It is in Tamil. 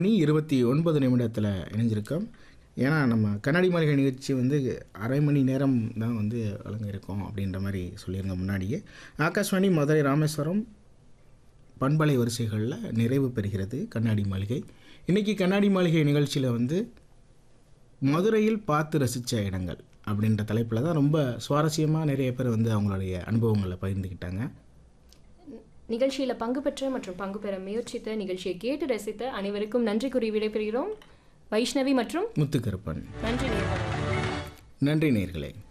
மணி இருபத்தி ஒன்பது நிமிடத்தில் இணைஞ்சிருக்கோம் ஏன்னா நம்ம கண்ணாடி மாளிகை நிகழ்ச்சி வந்து அரை மணி நேரம் தான் வந்து வழங்க இருக்கோம் அப்படின்ற மாதிரி சொல்லியிருங்க முன்னாடியே ஆகாஷ்வாணி மதுரை ராமேஸ்வரம் பண்பலை வரிசைகளில் நிறைவு பெறுகிறது கண்ணாடி மாளிகை இன்றைக்கி கண்ணாடி மாளிகை நிகழ்ச்சியில் வந்து மதுரையில் பார்த்து ரசித்த இடங்கள் அப்படின்ற தலைப்பில் தான் ரொம்ப சுவாரஸ்யமாக நிறைய பேர் வந்து அவங்களுடைய அனுபவங்களை பகிர்ந்துக்கிட்டாங்க நிகழ்ச்சியில் பங்கு பெற்ற மற்றும் பங்கு பெற முயற்சித்த நிகழ்ச்சியை கேட்டு ரசித்த அனைவருக்கும் நன்றி கூறி விடைபெறுகிறோம் வைஷ்ணவி மற்றும் முத்துக்கருப்பன் நன்றி நேயர்களே. நன்றி நேர்களே